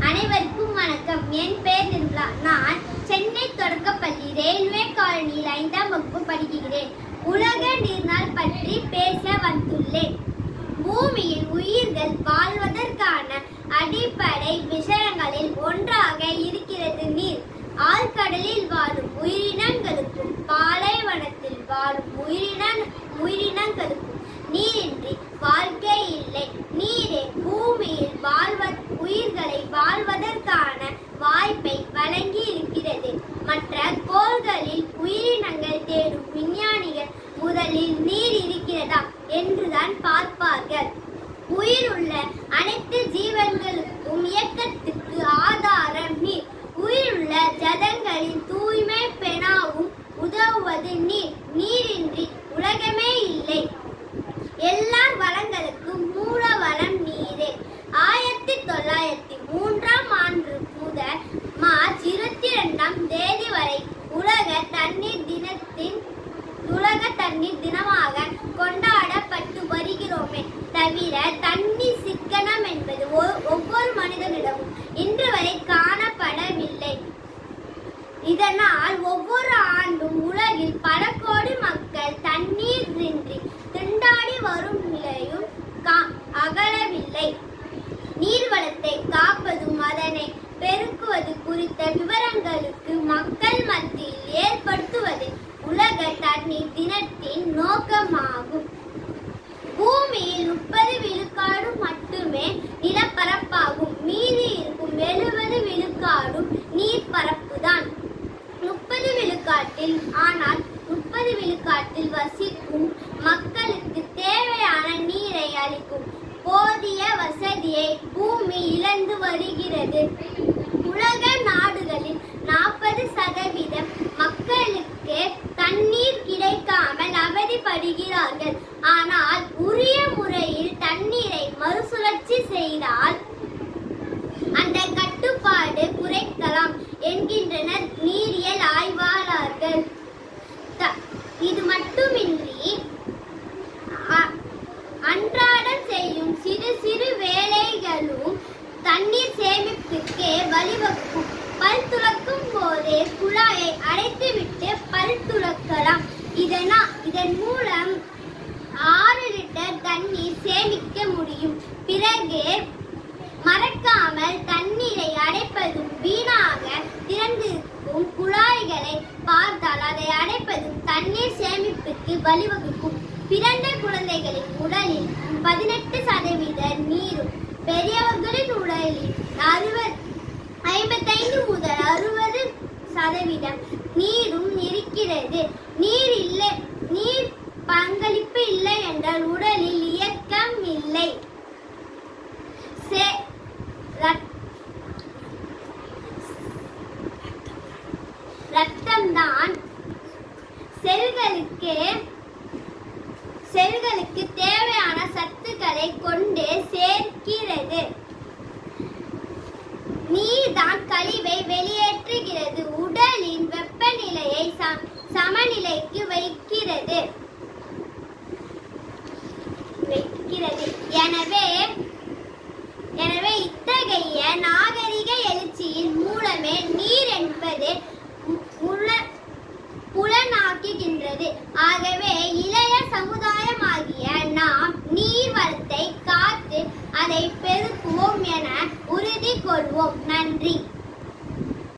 அனைவருக்கும் வணக்கம் என் பெயர் நிர்மலா நான் சென்னை தொடக்கப்பள்ளி ரயில்வே காலனியில் ஐந்தாம் வகுப்பு படிக்கிறேன் உலக நீர்நாள் பற்றி பேச வந்துள்ளேன் பூமியில் உயிர்கள் வாழ்வதற்கான அடிப்படை விஷயங்களில் ஒன்றாக இருக்கிறது நீர் ஆழ்கடலில் வாழும் உயிரினங்களுக்கும் பாலைவனத்தில் வாழும் உயிரின உயிரினங்களுக்கும் நீரின்றி வாழ்க்கை இல்லை நீரே பூமியில் வாழ்வ உயிர்களை வாழ்வதற்கான வாய்ப்பை வழங்கி இருக்கிறது மற்ற கோள்களில் உயிரினங்கள் தேடும் விஞ்ஞானிகள் முதலில் நீர் இருக்கிறதா என்றுதான் பார்ப்பார்கள் உயிருள்ள அனைத்து ஜீவன்களுக்கும் இயக்கத்துக்கு ஆதாரம் நீர் உயிருள்ள ஜதங்களின் தூய்மை பெணாவும் உதவுவது நீர் நீரின்றி உலகமே இல்லை எல்லா வளங்களுக்கும் மூல வளம் நீரே ஆயிரத்தி தொள்ளாயிரத்தி மூன்றாம் ஆண்டு முதல் மார்ச் இருபத்தி இரண்டாம் தேதி வரை உலக தண்ணீர் தினத்தின் உலக தண்ணீர் தினமாக கொண்டாடப்பட்டு வருகிறோமே தவிர தண்ணீர் சிக்கனம் என்பது ஒ- ஒவ்வொரு மனிதனிடமும் இன்று வரை காணப்படவில்லை இதனால் ஒவ்வொரு ஆண்டும் உலகில் பல கோடி மக்கள் தண்ணீரின்றி திண்டாடி வரும் நிலையும் கா- அகலவில்லை நீர்வளத்தை காப்பதும் அதனை பெருக்குவது குறித்த விவரங்களுக்கு மக்கள் மத்தியில் ஏற்படுத்துவது உலக தண்ணீர் தினத்தின் நோக்கமாகும் பூமியில் முப்பது விழுக்காடு மட்டுமே நிலப்பரப்பாகும் மீதி இருக்கும் எழுபது விழுக்காடும் நீர்ப்பரப்புதான் முப்பது விழுக்காட்டில் ஆனால் முப்பது விழுக்காட்டில் வசிக்கும் மக்களுக்கு தேவையான நீரை அளிக்கும் போதிய வசதியை பூமி இழந்து வருகிறது உலக நாடுகளில் நாற்பது சதவீதம் மக்களுக்கு தண்ணீர் கிடைக்காமல் அவதிப்படுகிறார்கள் ஆனால் உரிய முறையில் தண்ணீரை மறுசுழற்சி செய்தால் அந்த கட்டுப்பாடு குறைக்கலாம் என்கின்றனர் நீரியல் ஆய்வாளர்கள் த- இது மட்டுமின்றி அ- அன்றாடம் செய்யும் சிறு சிறு வேலைகளும் தண்ணீர் சேமிப்புக்கே வழிவகுக்கும் பல் துலக்கும் போதே குழாயை அடைத்துவிட்டு பல் துலக்கலாம் இதனா இதன் மூலம் ஆறு லிட்டர் தண்ணீர் சேமிக்க முடியும் பிறகு மறக்காமல் தண்ணீரை அடைப்பதும் வீணாக திறந்திருக்கும் குழாய்களை பார்த்தால் அதை அடைப்பதும் தண்ணீர் சேமிப்புக்கு வழிவகுக்கும் பிறந்த குழந்தைகளின் உடலில் பதினெட்டு சதவீத நீரும் பெரியவர்களின் உடலில் அறுபது ஐம்பத்தைந்து முதல் அறுபது சதவீதம் நீரும் இருக்கிறது நீர் இல்லை நீர் பங்களிப்பு இல்லை என்றால் உடலில் இயக்கம் இல்லை சே- ரத்- ரத்தம்தான் செல்களுக்கு செல்களுக்கு தேவையான சத்துக்களை கொண்டு சேர்க்கிறது நீர்தான் கழிவை வெளியேற்றுகிறது உடலின் வெப்பநிலையை ச- சமநிலைக்கு வைக்கிறது வைக்கிறது எனவே எனவே இத்தகைய நாகரிக எழுச்சியின் மூலமே நீர் என்பது மு- முல- புலனாக்குகின்றது ஆகவே இளைய சமுதாயமாகிய நாம் நீர் வளத்தை காத்து அதை பெருக்குவோம் என உறுதி கொள்வோம் நன்றி